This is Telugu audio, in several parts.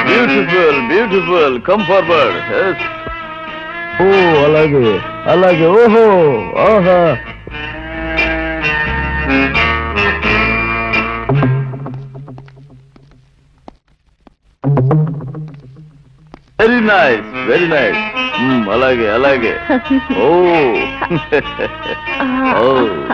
బ్యూటిఫుల్ బ్యూటిఫుల్ కమ్ ఫార్వర్డ్ ఓ అలాగే అలాగే ఓహో ఆహా వెరీ నైస్ వెరీ నైస్ అలాగే అలాగే ఓ ఓ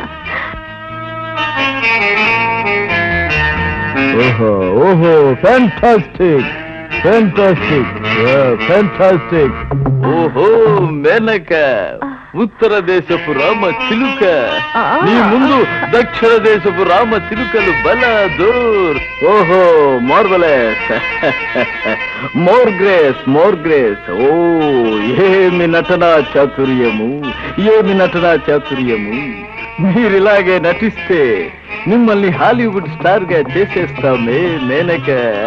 ఓహో ఓహో ఫ్యాంటాస్టిక్ ఫ్యాంటాస్టిక్ ఫ్యాంటాస్టిక్ ఓహో మేనక ఉత్తర దేశపు రామ చిలుక నీ ముందు దక్షిణ దేశపు రామ చిలుకలు బల దూర్ ఓహో marvellous more grace more grace ఓ ఏమి నటనా చాతుర్యము ఏమి నటనా చాతుర్యము మీరిలాగే నటిస్తే మిమ్మల్ని హాలీవుడ్ స్టార్ గా చేసేస్తామే మేనక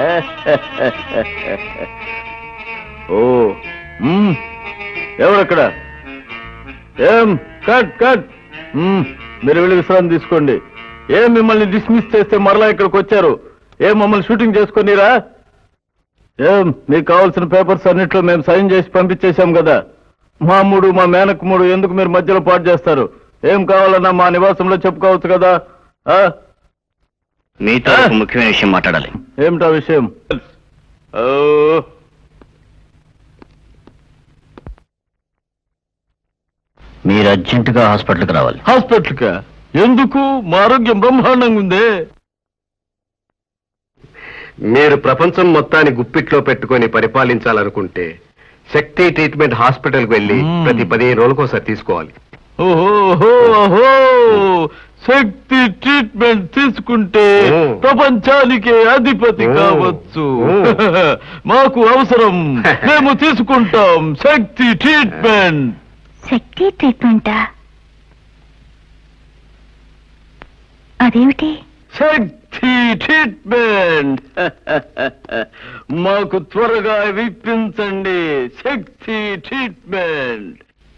ఓ మ్మ్. ఎవరక్కడ ఏం కట్ కట్ మ్మ్. మీరు వెళ్ళి విశ్రాంతి తీసుకోండి ఏం మిమ్మల్ని డిస్మిస్ చేస్తే మరలా ఇక్కడికి వచ్చారు ఏం మమ్మల్ని షూటింగ్ చేసుకునిరా ఏం మీకు కావాల్సిన పేపర్స్ అన్నిట్లో మేము సైన్ చేసి పంపించేశాం కదా మా మూడు మా మేనక్ మూడు ఎందుకు మీరు మధ్యలో పాటు చేస్తారు ఏం కావాలన్నా మా నివాసంలో చెప్పుకోవచ్చు కదా ఆ? మీతో ఆ? ఒక ముఖ్యమైన విషయం మాట్లాడాలి ఏమిటా విషయం ఓ మీరు అర్జెంటుగా హాస్పిటల్కి రావాలి హాస్పిటల్కా ఎందుకు మా ఆరోగ్యం బ్రహ్మాండంగా ఉందే మీరు ప్రపంచం మొత్తాన్ని గుప్పిట్లో పెట్టుకొని పరిపాలించాలనుకుంటే శక్తి ట్రీట్మెంట్ హాస్పిటల్కి వెళ్ళి మ్మ్. ప్రతి పదిహేను రోజులకు ఒకసారి తీసుకోవాలి ఓహో ఓహో, ఓహో శక్తి ట్రీట్మెంట్ తీసుకుంటే ఓ. ప్రపంచానికే అధిపతి ఓ. కావచ్చు ఓ. మాకు అవసరం మేము తీసుకుంటాం శక్తి ట్రీట్మెంట్ శక్తి ట్రీట్మెంటా అదేమిటి శక్తి ట్రీట్మెంట్ మాకు త్వరగా విప్పించండి శక్తి ట్రీట్మెంట్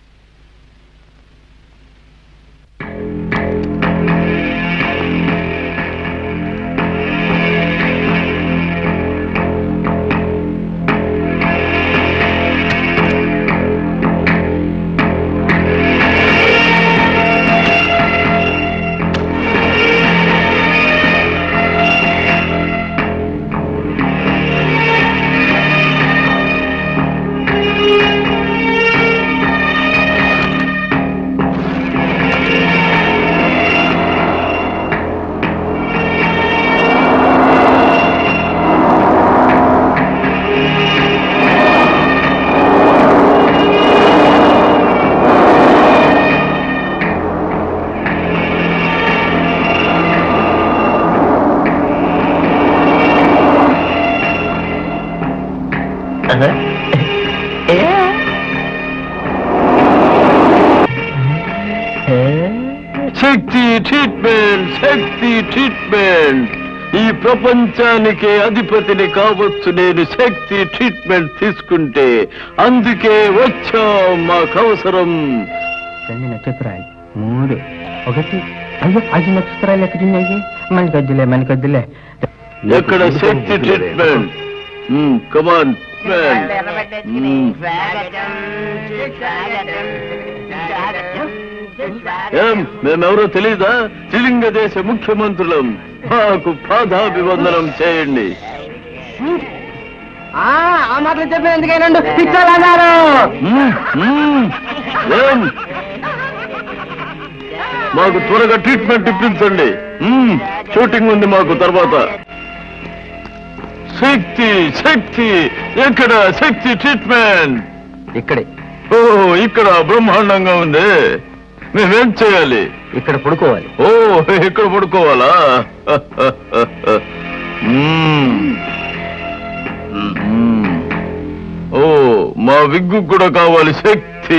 శక్తి ట్రీట్మెంట్ శక్తి ట్రీట్మెంట్ ఈ ప్రపంచానికి అధిపతిని కావచ్చు నేను శక్తి ట్రీట్మెంట్ తీసుకుంటే అందుకే వచ్చాం మాకు అవసరం రెండు నక్షత్రాలు మూడు ఒకటి అయ్యో ఐదు నక్షత్రాలు ఎక్కడున్నాయి మనకొద్దులే మనకొద్దులే ఎక్కడ శక్తి ట్రీట్మెంట్ కమాన్ ఏం మేమెవరో తెలీదా త్రిలింగ దేశ ముఖ్యమంత్రులం మాకు పాదాభివందనం చేయండి ఆ మాటలు చెప్పిన ఎందుకైనా పిచ్చోళ్ళు అన్నారు మ్మ్, మ్మ్. ఏం మాకు త్వరగా ట్రీట్మెంట్ ఇప్పించండి మ్మ్, షూటింగ్ ఉంది మాకు తర్వాత శక్తి శక్తి ఎక్కడ శక్తి ట్రీట్మెంట్ ఇక్కడే ఓ ఇక్కడ బ్రహ్మాండంగా ఉంది మేమేం చేయాలి ఇక్కడ పడుకోవాలి ఓ ఇక్కడ పడుకోవాలా మ్మ్. మ్మ్. ఓ మా విగ్గు కూడా కావాలి శక్తి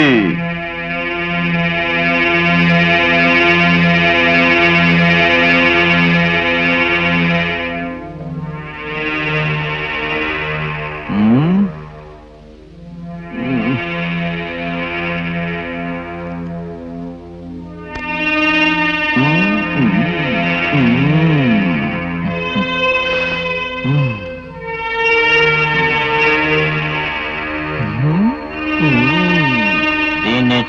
మ్మ్. మ్మ్. మ్మ్. మ్మ్.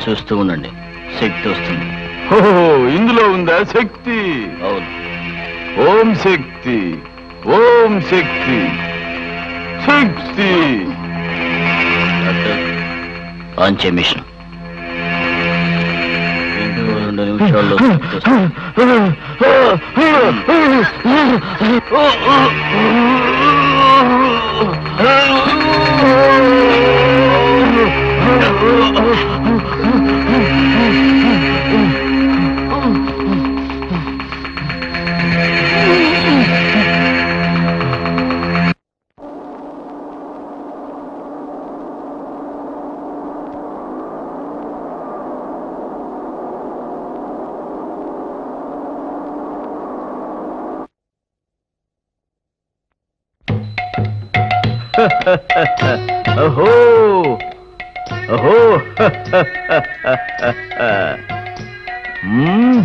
చూస్తూ ఉండండి శక్తి వస్తుంది ఓహో ఇందులో ఉందా శక్తి అవును ఓం శక్తి ఓం శక్తి శక్తి డాక్టర్ ఆన్ చే మిషన్ ఇంకో రెండు నిమిషాల్లో శక్తి వస్తుంది. అహో అహో మ్మ్.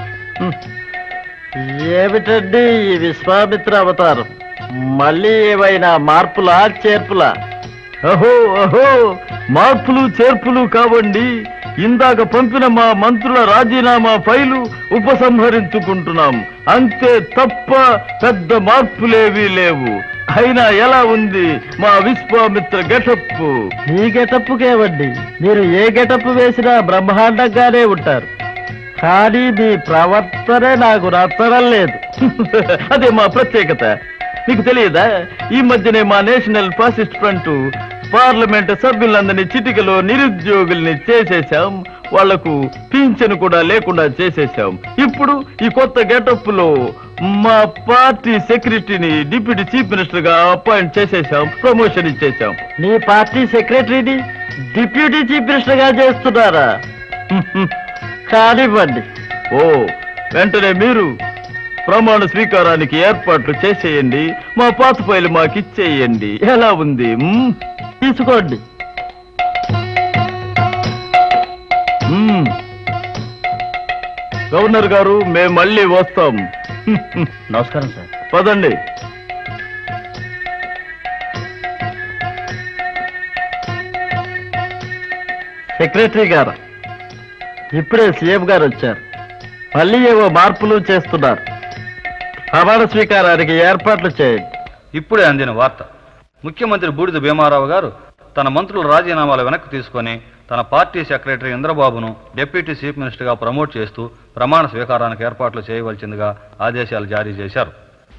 ఏమిటండి ఈ విశ్వామిత్ర అవతారం మళ్ళీ ఏమైనా మార్పులా చేర్పులా అహో అహో మార్పులు చేర్పులు కావండి ఇందాక పంపిన మా మంత్రుల రాజీనామా ఫైలు ఉపసంహరించుకుంటున్నాం అంతే తప్ప పెద్ద మార్పులేవీ లేవు అయినా ఎలా ఉంది మా విశ్వామిత్ర గెటప్ ఈ గెటప్పుకేవండి మీరు ఏ గెటప్ వేసినా బ్రహ్మాండంగానే ఉంటారు కానీ మీ ప్రవర్తనే నాకు నచ్చడం లేదు అదే మా ప్రత్యేకత మీకు తెలియదా ఈ మధ్యనే మా నేషనల్ ఫాసిస్ట్ ఫ్రంట్ పార్లమెంట్ సభ్యులందరినీ చిటికలో నిరుద్యోగుల్ని చేసేశాం వాళ్లకు పింఛను కూడా లేకుండా చేసేశాం ఇప్పుడు ఈ కొత్త గెటప్ లో మా పార్టీ సెక్రటరీని డిప్యూటీ చీఫ్ మినిస్టర్ గా అపాయింట్ చేసేశాం ప్రమోషన్ ఇచ్చేశాం నీ పార్టీ సెక్రటరీని డిప్యూటీ చీఫ్ మినిస్టర్ గా చేస్తున్నారా కానివ్వండి ఓ వెంటనే మీరు ప్రమాణ స్వీకారానికి ఏర్పాట్లు చేసేయండి మా పాత ఫైలు మాకు ఇచ్చేయండి ఎలా ఉంది మ్మ్? తీసుకోండి మ్మ్. గవర్నర్ గారు మేము మళ్ళీ వస్తాం నమస్కారం సార్ పదండి సెక్రటరీ గారు ఇప్పుడే సీఎం గారు వచ్చారు మళ్ళీ ఏవో మార్పులు చేస్తున్నారు ప్రమాణ స్వీకారానికి ఏర్పాట్లు చేయండి ఇప్పుడే అందిన వార్త ముఖ్యమంత్రి బూడిద భీమారావు గారు తన మంత్రుల రాజీనామాలు వెనక్కి తీసుకొని తన పార్టీ సెక్రటరీ ఇంద్రబాబును డిప్యూటీ చీఫ్ మినిస్టర్గా ప్రమోట్ చేస్తూ ప్రమాణ స్వీకారానికి ఏర్పాట్లు చేయవలసిందిగా ఆదేశాలు జారీ చేశారు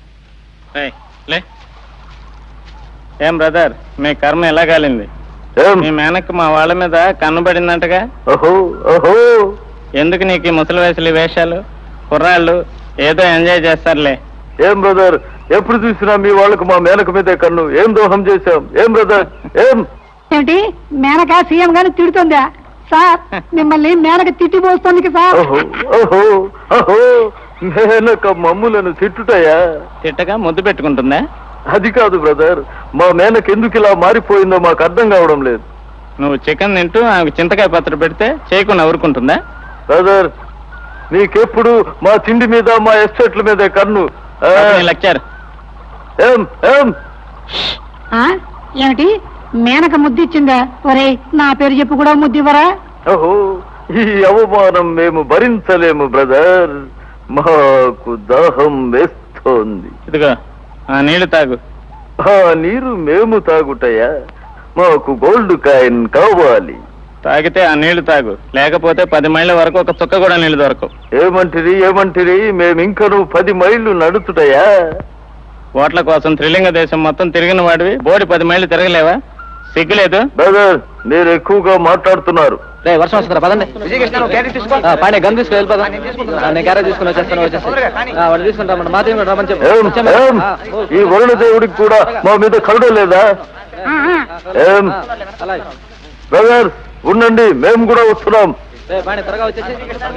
ఏం బ్రదర్ మీ కర్మ ఎలా కాలింది ఏం? మీ మేనక్ మా వాళ్ళ మీద కన్నుబడిందంటగా ఓహో ఓహో ఎందుకు నీకు ఈ ముసలి వయసులు ఈ వేషాలు కుర్రాళ్ళు ఏదో ఎంజాయ్ చేస్తారులే ఏం బ్రదర్ ఎప్పుడు చూసినా మీ వాళ్ళకు మా మేనక మీదే కన్ను ఏం దోహం చేశాం ఏం బ్రదర్ ఏం ఏమిటి మేనక సీఎం గాని తిడుతుందా సార్ మిమ్మల్ని మేనక తిట్టిపోస్తుంది సార్ ఓహో ఓహో ఓహో మేనక మమ్ములను తిట్టుటయా తిట్టగా ముద్దు పెట్టుకుంటుందా అది కాదు బ్రదర్ మా మేనక ఎందుకు ఇలా మారిపోయిందో మాకు అర్థం కావడం లేదు నువ్వు చికెన్ తింటూ ఆమెకు చింతకాయ పత్ర పెడితే చేయకుండా ఊరుకుంటుందా బ్రదర్ నీకెప్పుడు మా తిండి మీద మా ఎస్టేట్ల మీద కన్ను ఆ, లెక్చర్ ఏం ఏం ఆ? ఏమిటి మేనక ముద్దిచ్చిందా ఒరే నా పేరు చెప్పి కూడా ముద్దివ్వరా ఓహో ఈ అవమానం మేము భరించలేము బ్రదర్ మాకు దాహం వేస్తోంది ఇదిగో ఆ నీళ్లు తాగు ఆ నీరు మేము తాగుటయా మాకు గోల్డ్ కాయిన్ కావాలి తాగితే ఆ నీళ్లు తాగు లేకపోతే పది మైళ్ళ వరకు ఒక చుక్క కూడా నీళ్లు దొరకవు ఏమంటిరి ఏమంటిరి మేమింకను పది మైళ్ళు నడుచుటయా ఓట్ల కోసం త్రిలింగ దేశం మొత్తం తిరిగిన వాడివి బోడి పది మైళ్ళు తిరగలేవా సిగ్గులేదు బ్రదర్ మీరు ఎక్కువగా మాట్లాడుతున్నారు రే వర్షం వస్తుందా పదండి పాండే గన్ తీసుకుని వెళ్ళిపోదా నేను క్యారెట్ తీసుకుని వచ్చేస్తాను వచ్చేసి వాడు తీసుకుంటాం మాత్రం కూడా రమ్మని ఏం ఏం ఈ వరుణ దేవుడికి కూడా మా మీద కరుణ లేదా ఆ, ఆ. ఏం బ్రదర్ ఉండండి మేము కూడా వస్తున్నాం త్వరగా వచ్చేసి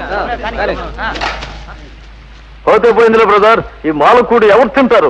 పోతే పోయిందిలే బ్రదర్ ఈ మాలకూడి ఎవరు తింటారు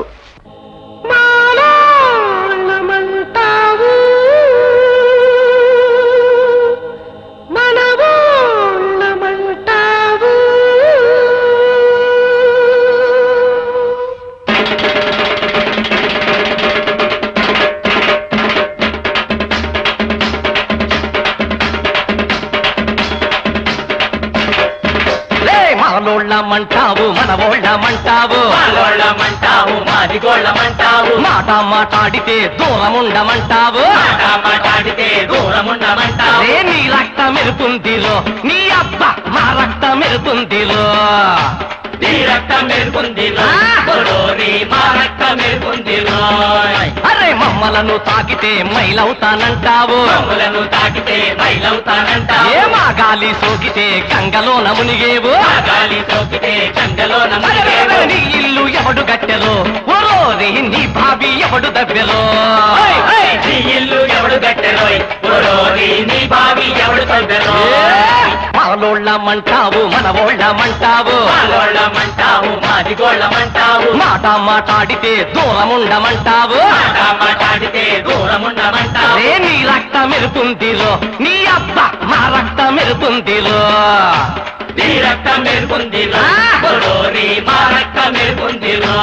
మాలోళ్ళమంటావు మనవోళ్ళమంటావు వాళ్ళమంటావు మాది గోళ్ళమంటావు మాట మాట్లాడితే దూరముండమంటావు మాట్లాడితే దూరం ఉండమంటావు అదే నీ రక్తం ఎరుపుందిరో నీ అబ్బ మా రక్తం ఎరుపుందిరో నీ రక్తం మెరుకుందిలో గొడోరి మా రక్తం మెరుకుందిలో అరే మమ్మలను తాకితే మైలవుతానంటావు మమ్ములను తాకితే బయలవుతానంటావు ఏ మా గాలి సోకితే గంగలోన మునిగేవు ఆ గాలి సోకితే గంగలో అరే, అరే, అరే, నీ ఇల్లు ఎవడు గట్టెలో ఓరోరి నీ భావి ఎవడు దవ్వెలో నీ ఇల్లు ఎవడు కట్టెరోయ్ గొడోరి నీ బావి ఎవడు తవ్వెరో మాలోళ్ళమంటావు మనవోళ్ళమంటావు వాళ్ళమంటావు మాది గోళ్ళమంటావు మాట మాట్లాడితే దూరముండమంటావు మాట్లాడితే దూరం ఉండమంటావు అరే నీ రక్తం ఎరుపుందిరో నీ అబ్బ మా రక్తం ఎరుపుందిరో నీ రక్తం మెరుకుందిలో గొడోరి మా రక్తం మెరుకుందిలో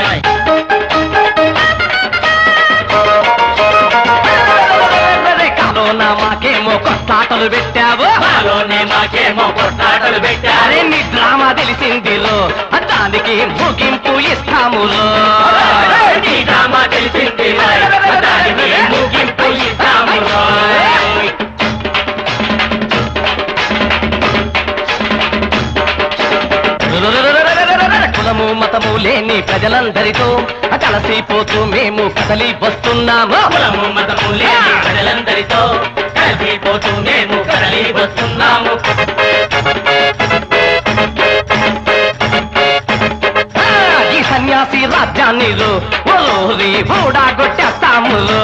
అరే కరోనా మాకేమో కొట్లాటలు పెట్టావు మాలోనే మాకేమో కొట్లాటలు పెట్టారు అరే నీ డ్రామా తెలిసిందిలో దానికి ముగింపు ఇస్తాములో నీ డ్రామా తెలిసింది దానికి ముగింపు ఇస్తాము కులము మతము లేని ప్రజలందరితో కలిసిపోతూ మేము కదలి వస్తున్నాము కులము మతము లేని ప్రజలందరితో కలిసిపోతూ మేము కదలి వస్తున్నాము ఆ, ఈ సన్యాసి రాజ్యాన్ని ఓరి ఊడా కొట్టేస్తాములో